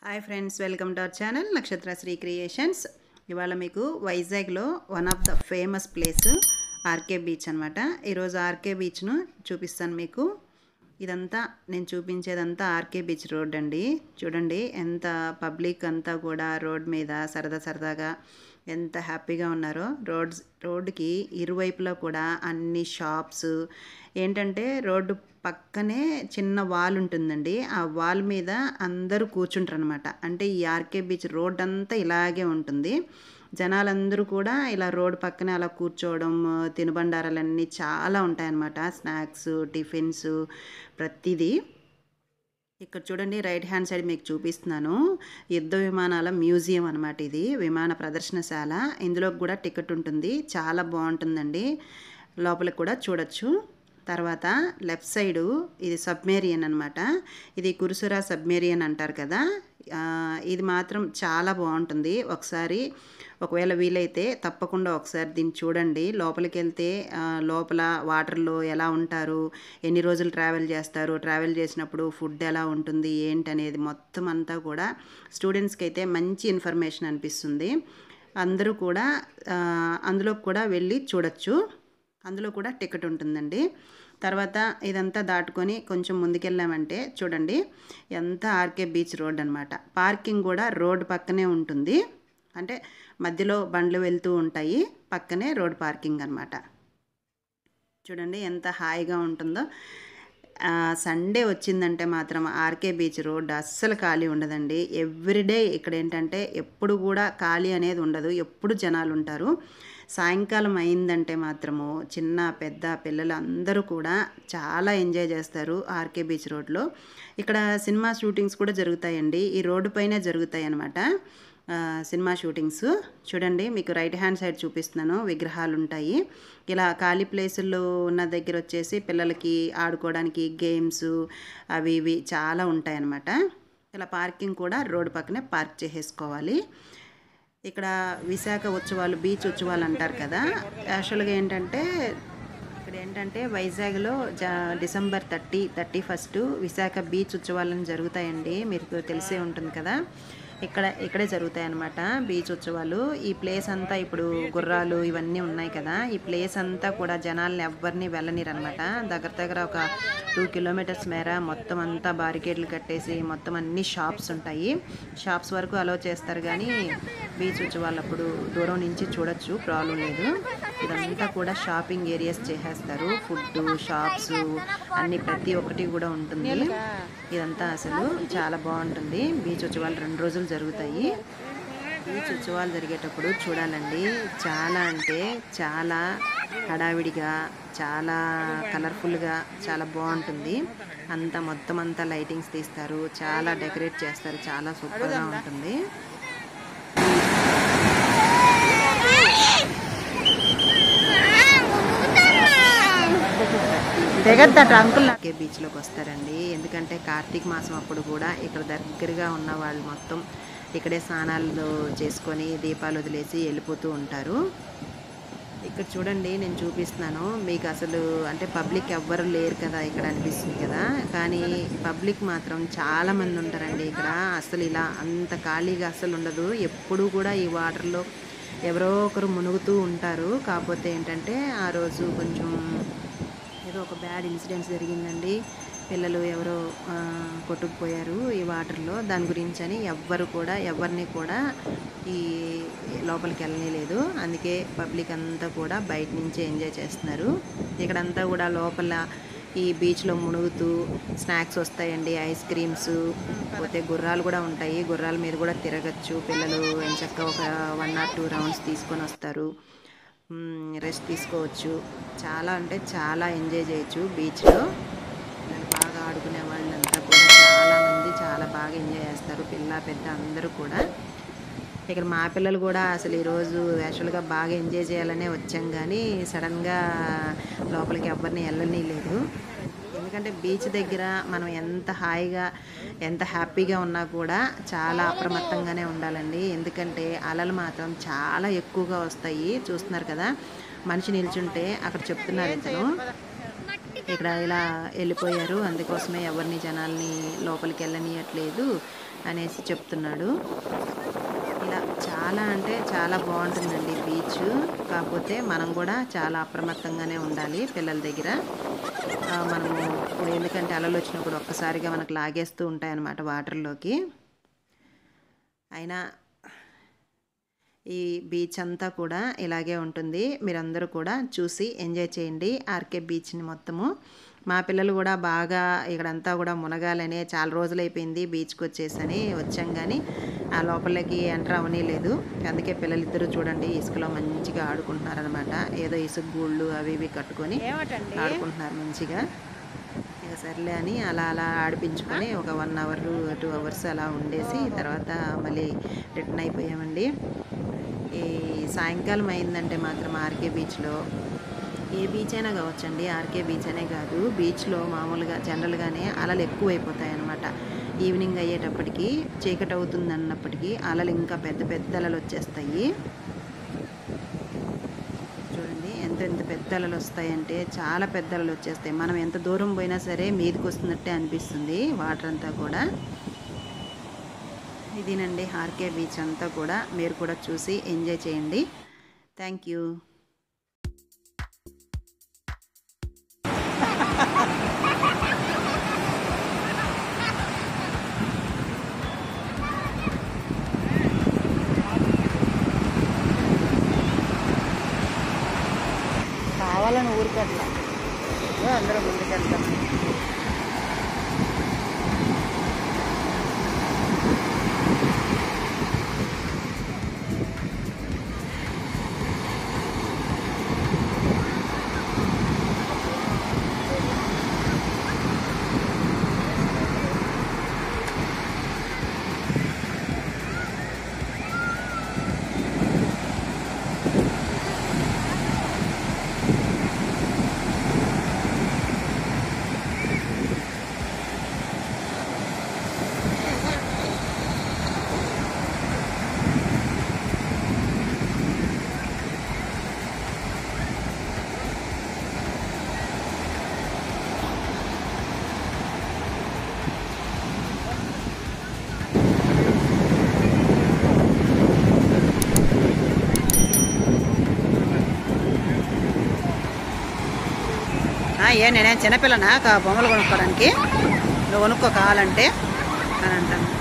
hi friends welcome to our channel Nakshatra Shri creations ఇవాళ మీకు వైజాగ్లో one of the famous place RK beach అనమాట ఈరోజు ఆర్కే బీచ్ను చూపిస్తాను మీకు ఇదంతా నేను చూపించేదంతా ఆర్కే బీచ్ రోడ్ అండి చూడండి ఎంత పబ్లిక్ అంతా కూడా రోడ్ మీద సరదా సరదాగా ఎంత హ్యాపీగా ఉన్నారో రోడ్స్ రోడ్డుకి ఇరువైపులా కూడా అన్ని షాప్స్ ఏంటంటే రోడ్డు పక్కనే చిన్న వాల్ ఉంటుందండి ఆ వాల్ మీద అందరూ కూర్చుంటారు అనమాట అంటే ఈ ఆర్కే బీచ్ రోడ్ అంతా ఇలాగే ఉంటుంది జనాలందరూ కూడా ఇలా రోడ్ పక్కనే అలా కూర్చోవడం తినుబండారాలన్నీ చాలా ఉంటాయన్నమాట స్నాక్స్ టిఫిన్స్ ప్రతిదీ ఇక్కడ చూడండి రైట్ హ్యాండ్ సైడ్ మీకు చూపిస్తున్నాను యుద్ధ విమానాల మ్యూజియం అనమాట ఇది విమాన ప్రదర్శనశాల ఇందులో కూడా టికెట్ ఉంటుంది చాలా బాగుంటుందండి లోపలికి కూడా చూడొచ్చు తర్వాత లెఫ్ట్ సైడు ఇది సబ్మేరియన్ అనమాట ఇది కురుసురా సబ్మేరియన్ అంటారు కదా ఆ, ఇది మాత్రం చాలా బాగుంటుంది ఒకసారి ఒకవేళ వీలైతే తప్పకుండా ఒకసారి దీన్ని చూడండి లోపలికి వెళ్తే ఆ, లోపల వాటర్లో ఎలా ఉంటారు ఎన్ని రోజులు ట్రావెల్ చేస్తారు ట్రావెల్ చేసినప్పుడు ఫుడ్ ఎలా ఉంటుంది ఏంటి అనేది మొత్తం అంతా కూడా స్టూడెంట్స్కి అయితే మంచి ఇన్ఫర్మేషన్ అనిపిస్తుంది అందరూ కూడా ఆ, అందులో కూడా వెళ్ళి చూడొచ్చు అందులో కూడా టికెట్ ఉంటుందండి తర్వాత ఇదంతా దాటుకొని కొంచెం ముందుకెళ్ళామంటే చూడండి ఎంత ఆర్కే బీచ్ రోడ్ అనమాట పార్కింగ్ కూడా రోడ్ పక్కనే ఉంటుంది అంటే మధ్యలో బండ్లు వెళ్తూ ఉంటాయి పక్కనే రోడ్ పార్కింగ్ అనమాట చూడండి ఎంత హాయిగా ఉంటుందో ఆ, సండే వచ్చిందంటే మాత్రం ఆర్కే బీచ్ రోడ్ అస్సలు ఖాళీ ఉండదండి ఎవ్రీడే ఇక్కడ ఏంటంటే ఎప్పుడు కూడా ఖాళీ అనేది ఉండదు ఎప్పుడు జనాలు ఉంటారు సాయంకాలం అయిందంటే మాత్రము చిన్న పెద్ద పిల్లలు అందరూ కూడా చాలా ఎంజాయ్ చేస్తారు ఆర్కే బీచ్ రోడ్లో ఇక్కడ సినిమా షూటింగ్స్ కూడా జరుగుతాయండి ఈ రోడ్డు పైనే జరుగుతాయి అన్నమాట ఆ, సినిమా షూటింగ్స్ చూడండి మీకు రైట్ హ్యాండ్ సైడ్ చూపిస్తున్నాను విగ్రహాలు ఉంటాయి ఇలా ఖాళీ ప్లేసుల్లో ఉన్న దగ్గర వచ్చేసి పిల్లలకి ఆడుకోవడానికి గేమ్స్ అవి ఇవి చాలా ఉంటాయి అన్నమాట ఇలా పార్కింగ్ కూడా రోడ్డు పక్కనే పార్క్ చేసేసుకోవాలి ఇక్కడ విశాఖ ఉత్సవాలు బీచ్ ఉత్సవాలు అంటారు కదా యాక్చువల్గా ఏంటంటే ఇక్కడ ఏంటంటే వైజాగ్లో జా December thirty thirty first Visakha beach ఉత్సవాలను జరుగుతాయండి మీకు తెలిసే ఉంటుంది కదా ఇక్కడ ఇక్కడే జరుగుతాయి అన్నమాట బీచ్ ఉత్సవాలు ఈ ప్లేస్ అంతా ఇప్పుడు గుర్రాలు ఇవన్నీ ఉన్నాయి కదా ఈ ప్లేస్ అంతా కూడా జనాల్ని ఎవ్వరిని వెళ్ళనిరు అనమాట దగ్గర దగ్గర ఒక టూ కిలోమీటర్స్ మేర మొత్తం అంతా బారికేడ్లు కట్టేసి మొత్తం అన్ని షాప్స్ ఉంటాయి షాప్స్ వరకు అలో చేస్తారు కానీ బీచ్ ఉత్సవాలప్పుడు దూరం నుంచి చూడొచ్చు ప్రాబ్లం లేదు ఇదంతా కూడా షాపింగ్ ఏరియాస్ చేసేస్తారు ఫుడ్ షాప్స్ అన్ని ప్రతి ఒక్కటి కూడా ఉంటుంది ఇదంతా అసలు చాలా బాగుంటుంది బీచ్ ఉత్సవాలు రెండు రోజులు జరుగుతాయి బీచ్ ఉత్సవాలు జరిగేటప్పుడు చూడాలండి చాలా అంటే చాలా హడావిడిగా చాలా కలర్ఫుల్గా చాలా బాగుంటుంది అంతా మొత్తం అంతా లైటింగ్స్ తీస్తారు చాలా డెకరేట్ చేస్తారు చాలా సూపర్గా ఉంటుంది దిగద్దట అంకుల్ కే బీచ్లోకి వస్తారండి ఎందుకంటే కార్తీక మాసం అప్పుడు కూడా ఇక్కడ దగ్గరగా ఉన్న వాళ్ళు మొత్తం ఇక్కడే స్నానాలు చేసుకొని దీపాలు వదిలేసి వెళ్ళిపోతూ ఉంటారు ఇక్కడ చూడండి నేను చూపిస్తున్నాను మీకు అసలు అంటే పబ్లిక్ ఎవ్వరు లేరు కదా ఇక్కడ అనిపిస్తుంది కదా కానీ పబ్లిక్ మాత్రం చాలా మంది ఉంటారండి ఇక్కడ అసలు ఇలా అంత ఖాళీగా అసలు ఉండదు ఎప్పుడూ కూడా ఈ వాటర్లో ఎవరో ఒకరు మునుగుతూ ఉంటారు కాకపోతే ఏంటంటే ఆ రోజు కొంచెం ఏదో ఒక బ్యాడ్ ఇన్సిడెంట్స్ జరిగిందండి పిల్లలు ఎవరో ఆ, కొట్టుకుపోయారు ఈ వాటర్లో దాని గురించి అని ఎవ్వరు కూడా ఎవరిని కూడా ఈ లోపలికి వెళ్ళలేదు అందుకే పబ్లిక్ అంతా కూడా బయట నుంచి ఎంజాయ్ చేస్తున్నారు ఇక్కడంతా కూడా లోపల ఈ బీచ్లో మునుగుతూ స్నాక్స్ వస్తాయండి ఐస్ క్రీమ్స్ పోతే గుర్రాలు కూడా ఉంటాయి గుర్రాల మీద కూడా తిరగచ్చు పిల్లలు ఎంచక్క ఒక వన్ ఆర్ టూ రౌండ్స్ తీసుకొని వస్తారు రెస్ట్ తీసుకోవచ్చు చాలా అంటే చాలా ఎంజాయ్ చేయొచ్చు బీచ్లో పిల్లలు బాగా ఆడుకునే వాళ్ళంతా కూడా చాలా మంది చాలా బాగా ఎంజాయ్ చేస్తారు పిల్ల పెద్ద అందరూ కూడా ఇక్కడ మా పిల్లలు కూడా అసలు ఈరోజు యాక్చువల్గా బాగా ఎంజాయ్ చేయాలనే వచ్చాం కానీ సడన్గా లోపలికి ఎవరిని వెళ్ళని లేదు ఎందుకంటే బీచ్ దగ్గర మనం ఎంత హాయిగా ఎంత హ్యాపీగా ఉన్నా కూడా చాలా అప్రమత్తంగానే ఉండాలండి ఎందుకంటే అలలు మాత్రం చాలా ఎక్కువగా వస్తాయి చూస్తున్నారు కదా మనిషి నిల్చుంటే అక్కడ చెప్తున్నారు ఇతను ఇక్కడ ఇలా వెళ్ళిపోయారు అందుకోసమే ఎవరిని జనాల్ని లోపలికి వెళ్ళనియట్లేదు అనేసి చెప్తున్నాడు ఇలా చాలా అంటే చాలా బాగుంటుందండి బీచ్ కాకపోతే మనం కూడా చాలా అప్రమత్తంగానే ఉండాలి పిల్లల దగ్గర ఆ, మనము ఎందుకంటే అలలు వచ్చినప్పుడు ఒక్కసారిగా మనకు లాగేస్తూ ఉంటాయన్నమాట వాటర్లోకి అయినా ఈ బీచ్ అంతా కూడా ఇలాగే ఉంటుంది మీరందరూ కూడా చూసి ఎంజాయ్ చేయండి ఆర్కే బీచ్ని మొత్తము మా పిల్లలు కూడా బాగా ఇక్కడంతా కూడా మునగాలనే చాలా రోజులైపోయింది బీచ్కి వచ్చేసని వచ్చాం కానీ ఆ లోపలికి ఎంటర్ అవనీ లేదు అందుకే పిల్లలిద్దరూ చూడండి ఇసుకలో మంచిగా ఆడుకుంటున్నారనమాట ఏదో ఇసుక గూళ్ళు అవి ఇవి కట్టుకొని ఆడుకుంటున్నారు మంచిగా ఇక సర్లే అని అలా అలా ఆడిపించుకొని ఒక వన్ అవర్ టూ అవర్స్ అలా ఉండేసి తర్వాత మళ్ళీ రిటర్న్ అయిపోయామండి ఈ సాయంకాలం అయిందంటే మాత్రం ఆర్కే బీచ్లో ఏ బీచ్ అయినా కావచ్చండి ఆర్కే బీచ్ అనే కాదు బీచ్లో మామూలుగా జనరల్గానే అలలు ఎక్కువైపోతాయి అన్నమాట ఈవినింగ్ అయ్యేటప్పటికి చీకటి అవుతుంది అన్నప్పటికీ అలలు ఇంకా పెద్ద పెద్ద అలలు వచ్చేస్తాయి చూడండి ఎంత ఎంత పెద్ద అలలు వస్తాయంటే చాలా పెద్ద అలలు వచ్చేస్తాయి మనం ఎంత దూరం పోయినా సరే మీదకి వస్తున్నట్టే అనిపిస్తుంది వాటర్ అంతా కూడా ఇదేనండి ఆర్కే బీచ్ అంతా కూడా మీరు కూడా చూసి ఎంజాయ్ చేయండి థ్యాంక్ యూ కావాలని ఊరికట్లా అందరూ ముందుకెళ్తాం ఆ, ఏ నేనేం చిన్నపిల్లనా కా- బొమ్మలు కొనుక్కోవడానికి నువ్వు కొనుక్కో కావాలంటే అని అంటాను